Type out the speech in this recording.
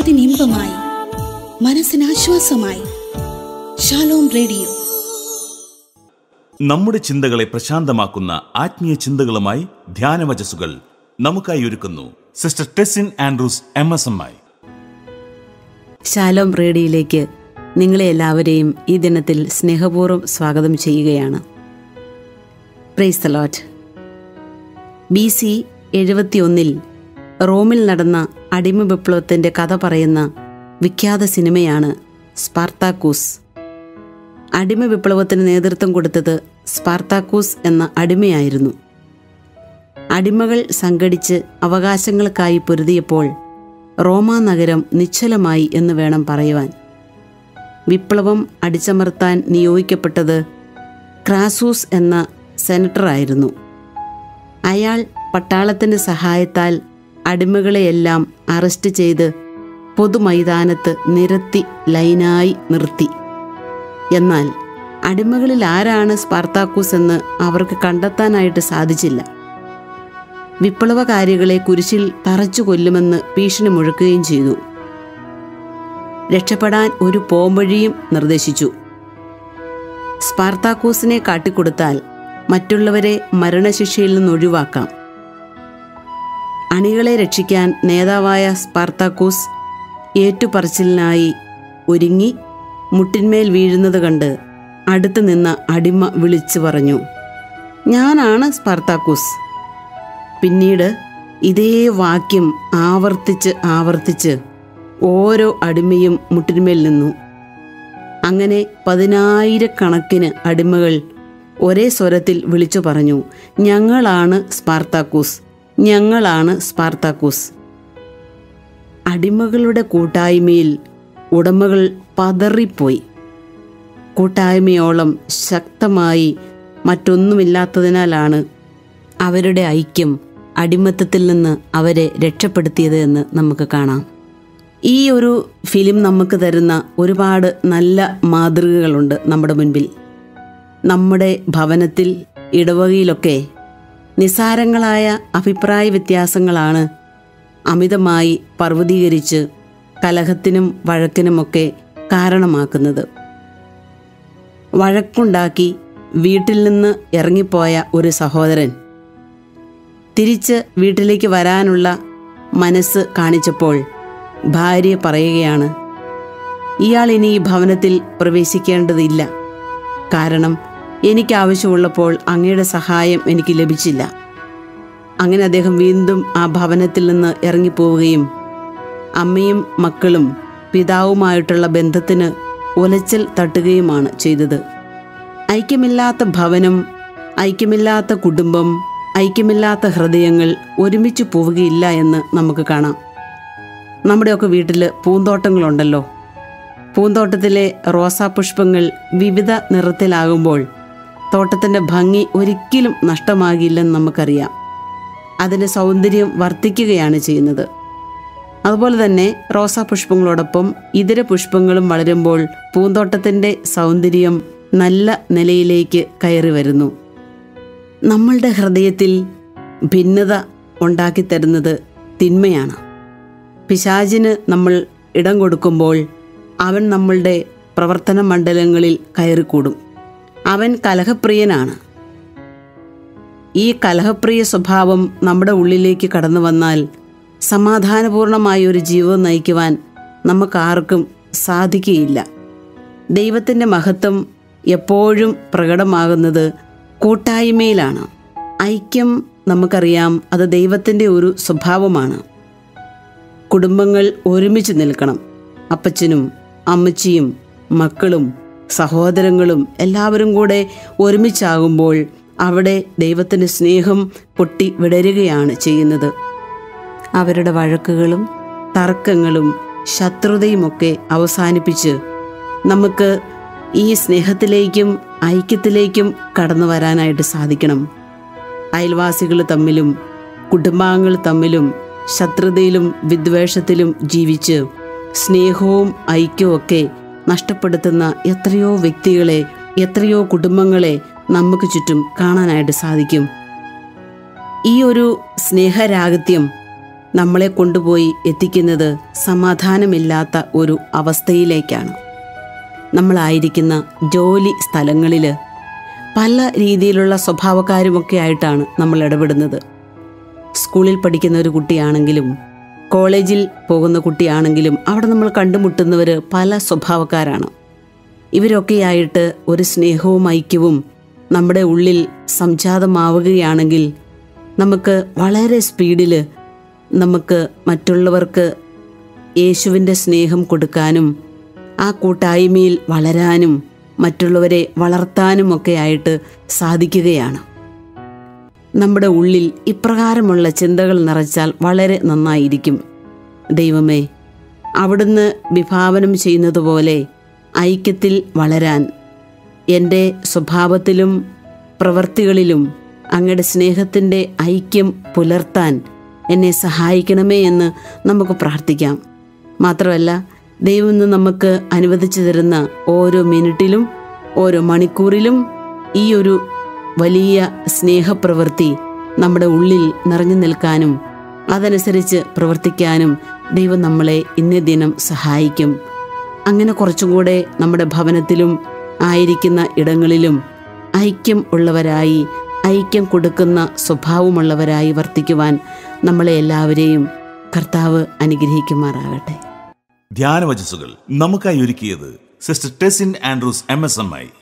കാതിനിമ്പമായി മനസ്സിന് ആശ്വാസമായി Shalom radio നമ്മുടെ ചിന്തകളെ പ്രശാന്തമാക്കുന്ന ആത്മീയ ചിന്തകളുമായി ധ്യാനവചസ്സുകൾ നമുക്കായി ഒരുക്കുന്നു sister Tessin Andrews M S M I Shalom റേഡിയോയിലേക്ക് നിങ്ങളെ എല്ലാവരെയും ഈ ദിനത്തിൽ സ്നേഹപൂർവ്വം സ്വാഗതം ചെയ്യുകയാണ് പ്രൈസ് ലോട്ട് ബി സി എഴുപത്തിയൊന്നിൽ റോമിൽ നടന്ന അടിമ വിപ്ലവത്തിൻ്റെ കഥ പറയുന്ന വിഖ്യാത സിനിമയാണ് സ്പാർത്താക്കൂസ് അടിമ വിപ്ലവത്തിന് നേതൃത്വം കൊടുത്തത് സ്പാർത്താക്കൂസ് എന്ന അടിമയായിരുന്നു അടിമകൾ സംഘടിച്ച് അവകാശങ്ങൾക്കായി പൊരുതിയപ്പോൾ റോമാ നഗരം നിശ്ചലമായി എന്ന് വേണം പറയുവാൻ വിപ്ലവം അടിച്ചമർത്താൻ നിയോഗിക്കപ്പെട്ടത് ക്രാസൂസ് എന്ന സെനറ്ററായിരുന്നു അയാൾ പട്ടാളത്തിൻ്റെ സഹായത്താൽ അടിമകളെയെല്ലാം അറസ്റ്റ് ചെയ്ത് പൊതുമൈതാനത്ത് നിരത്തി ലൈനായി നിർത്തി എന്നാൽ അടിമകളിൽ ആരാണ് സ്പാർത്താക്കൂസ് എന്ന് അവർക്ക് കണ്ടെത്താനായിട്ട് സാധിച്ചില്ല വിപ്ലവകാരികളെ കുരിശിൽ തറച്ചു കൊല്ലുമെന്ന് ഭീഷണി മുഴക്കുകയും ചെയ്തു രക്ഷപ്പെടാൻ ഒരു പോംവഴിയും നിർദ്ദേശിച്ചു സ്പാർത്താക്കൂസിനെ കാട്ടിക്കൊടുത്താൽ മറ്റുള്ളവരെ മരണശിക്ഷയിൽ നിന്ന് ഒഴിവാക്കാം അണികളെ രക്ഷിക്കാൻ നേതാവായ സ്പാർത്താക്കൂസ് ഏറ്റുപറച്ചിലിനായി ഒരുങ്ങി മുട്ടിന്മേൽ വീഴുന്നത് കണ്ട് അടുത്ത് നിന്ന അടിമ വിളിച്ചു പറഞ്ഞു ഞാനാണ് സ്പാർത്താക്കൂസ് പിന്നീട് ഇതേ വാക്യം ആവർത്തിച്ച് ആവർത്തിച്ച് ഓരോ അടിമയും മുട്ടിന്മേൽ നിന്നു അങ്ങനെ പതിനായിരക്കണക്കിന് അടിമകൾ ഒരേ സ്വരത്തിൽ വിളിച്ചു പറഞ്ഞു ഞങ്ങളാണ് സ്പാർത്താക്കൂസ് ഞങ്ങളാണ് സ്പാർത്താക്കൂസ് അടിമകളുടെ കൂട്ടായ്മയിൽ ഉടമകൾ പതറിപ്പോയി കൂട്ടായ്മയോളം ശക്തമായി മറ്റൊന്നുമില്ലാത്തതിനാലാണ് അവരുടെ ഐക്യം അടിമത്തത്തിൽ നിന്ന് അവരെ രക്ഷപ്പെടുത്തിയത് എന്ന് നമുക്ക് കാണാം ഈ ഒരു ഫിലിം നമുക്ക് തരുന്ന ഒരുപാട് നല്ല മാതൃകകളുണ്ട് നമ്മുടെ മുൻപിൽ നമ്മുടെ ഭവനത്തിൽ ഇടവകയിലൊക്കെ നിസാരങ്ങളായ അഭിപ്രായ വ്യത്യാസങ്ങളാണ് അമിതമായി പർവ്വതീകരിച്ച് കലഹത്തിനും വഴക്കിനുമൊക്കെ കാരണമാക്കുന്നത് വഴക്കുണ്ടാക്കി വീട്ടിൽ നിന്ന് ഇറങ്ങിപ്പോയ ഒരു സഹോദരൻ തിരിച്ച് വീട്ടിലേക്ക് വരാനുള്ള മനസ്സ് കാണിച്ചപ്പോൾ ഭാര്യ പറയുകയാണ് ഇയാൾ ഇനി ഈ ഭവനത്തിൽ പ്രവേശിക്കേണ്ടതില്ല കാരണം എനിക്ക് ആവശ്യമുള്ളപ്പോൾ അങ്ങയുടെ സഹായം എനിക്ക് ലഭിച്ചില്ല അങ്ങനെ അദ്ദേഹം വീണ്ടും ആ ഭവനത്തിൽ നിന്ന് ഇറങ്ങിപ്പോവുകയും അമ്മയും മക്കളും പിതാവുമായിട്ടുള്ള ബന്ധത്തിന് ഉലച്ചൽ തട്ടുകയുമാണ് ചെയ്തത് ഐക്യമില്ലാത്ത ഭവനം ഐക്യമില്ലാത്ത കുടുംബം ഐക്യമില്ലാത്ത ഹൃദയങ്ങൾ ഒരുമിച്ച് പോവുകയില്ല എന്ന് നമുക്ക് കാണാം നമ്മുടെയൊക്കെ വീട്ടിൽ പൂന്തോട്ടങ്ങളുണ്ടല്ലോ പൂന്തോട്ടത്തിലെ റോസാപുഷ്പങ്ങൾ വിവിധ നിറത്തിലാകുമ്പോൾ തോട്ടത്തിൻ്റെ ഭംഗി ഒരിക്കലും നഷ്ടമാകില്ലെന്ന് നമുക്കറിയാം അതിൻ്റെ സൗന്ദര്യം വർദ്ധിക്കുകയാണ് ചെയ്യുന്നത് അതുപോലെ തന്നെ റോസാപുഷ്പങ്ങളോടൊപ്പം ഇതര പുഷ്പങ്ങളും വളരുമ്പോൾ പൂന്തോട്ടത്തിൻ്റെ സൗന്ദര്യം നല്ല നിലയിലേക്ക് കയറി വരുന്നു നമ്മളുടെ ഹൃദയത്തിൽ ഭിന്നത ഉണ്ടാക്കിത്തരുന്നത് തിന്മയാണ് പിശാചിന് നമ്മൾ ഇടം കൊടുക്കുമ്പോൾ അവൻ നമ്മളുടെ പ്രവർത്തന മണ്ഡലങ്ങളിൽ കയറിക്കൂടും അവൻ കലഹപ്രിയനാണ് ഈ കലഹപ്രിയ സ്വഭാവം നമ്മുടെ ഉള്ളിലേക്ക് കടന്നു വന്നാൽ സമാധാനപൂർണമായ ഒരു ജീവിതം നയിക്കുവാൻ നമുക്കാർക്കും സാധിക്കുകയില്ല ദൈവത്തിൻ്റെ മഹത്വം എപ്പോഴും പ്രകടമാകുന്നത് കൂട്ടായ്മയിലാണ് ഐക്യം നമുക്കറിയാം അത് ദൈവത്തിൻ്റെ ഒരു സ്വഭാവമാണ് കുടുംബങ്ങൾ ഒരുമിച്ച് നിൽക്കണം അപ്പച്ചനും അമ്മച്ചിയും മക്കളും സഹോദരങ്ങളും എല്ലാവരും കൂടെ ഒരുമിച്ചാകുമ്പോൾ അവിടെ ദൈവത്തിൻ്റെ സ്നേഹം പൊട്ടി വിടരുകയാണ് ചെയ്യുന്നത് അവരുടെ വഴക്കുകളും തർക്കങ്ങളും ശത്രുതയുമൊക്കെ അവസാനിപ്പിച്ച് നമുക്ക് ഈ സ്നേഹത്തിലേക്കും ഐക്യത്തിലേക്കും കടന്നു വരാനായിട്ട് സാധിക്കണം അയൽവാസികൾ തമ്മിലും കുടുംബാംഗങ്ങൾ തമ്മിലും ശത്രുതയിലും വിദ്വേഷത്തിലും ജീവിച്ച് സ്നേഹവും ഐക്യവും ഒക്കെ നഷ്ടപ്പെടുത്തുന്ന എത്രയോ വ്യക്തികളെ എത്രയോ കുടുംബങ്ങളെ നമുക്ക് ചുറ്റും കാണാനായിട്ട് സാധിക്കും ഈ ഒരു സ്നേഹരാഗത്യം നമ്മളെ കൊണ്ടുപോയി എത്തിക്കുന്നത് സമാധാനമില്ലാത്ത ഒരു അവസ്ഥയിലേക്കാണ് നമ്മളായിരിക്കുന്ന ജോലി സ്ഥലങ്ങളിൽ പല രീതിയിലുള്ള സ്വഭാവക്കാരുമൊക്കെ ആയിട്ടാണ് നമ്മൾ ഇടപെടുന്നത് സ്കൂളിൽ പഠിക്കുന്ന ഒരു കുട്ടിയാണെങ്കിലും കോളേജിൽ പോകുന്ന കുട്ടിയാണെങ്കിലും അവിടെ നമ്മൾ കണ്ടുമുട്ടുന്നവർ പല സ്വഭാവക്കാരാണ് ഇവരൊക്കെയായിട്ട് ഒരു സ്നേഹവും ഐക്യവും നമ്മുടെ ഉള്ളിൽ സംജാതമാവുകയാണെങ്കിൽ നമുക്ക് വളരെ സ്പീഡിൽ നമുക്ക് മറ്റുള്ളവർക്ക് യേശുവിൻ്റെ സ്നേഹം കൊടുക്കാനും ആ കൂട്ടായ്മയിൽ വളരാനും മറ്റുള്ളവരെ വളർത്താനുമൊക്കെ ആയിട്ട് സാധിക്കുകയാണ് നമ്മുടെ ഉള്ളിൽ ഇപ്രകാരമുള്ള ചിന്തകൾ നിറച്ചാൽ വളരെ നന്നായിരിക്കും ദൈവമേ അവിടുന്ന് വിഭാവനം ചെയ്യുന്നത് പോലെ ഐക്യത്തിൽ വളരാൻ എൻ്റെ സ്വഭാവത്തിലും പ്രവൃത്തികളിലും അങ്ങയുടെ സ്നേഹത്തിൻ്റെ ഐക്യം പുലർത്താൻ എന്നെ സഹായിക്കണമേ എന്ന് നമുക്ക് പ്രാർത്ഥിക്കാം മാത്രമല്ല ദൈവം ഇന്ന് നമുക്ക് അനുവദിച്ചു തരുന്ന ഓരോ മിനിറ്റിലും ഓരോ മണിക്കൂറിലും ഈ ഒരു വലിയ സ്നേഹപ്രവൃത്തി നമ്മുടെ ഉള്ളിൽ നിറഞ്ഞു നിൽക്കാനും അതനുസരിച്ച് പ്രവർത്തിക്കാനും ദൈവം നമ്മളെ ഇന്നേ ദിനം സഹായിക്കും അങ്ങനെ കുറച്ചും കൂടെ നമ്മുടെ ഭവനത്തിലും ആയിരിക്കുന്ന ഇടങ്ങളിലും ഐക്യം ഉള്ളവരായി ഐക്യം കൊടുക്കുന്ന സ്വഭാവമുള്ളവരായി വർത്തിക്കുവാൻ നമ്മളെ എല്ലാവരെയും കർത്താവ് അനുഗ്രഹിക്കുമാറാകട്ടെ ധ്യാനവചസ്സുകൾ നമുക്കായി ഒരുക്കിയത് sister Tessin Andrews M S M I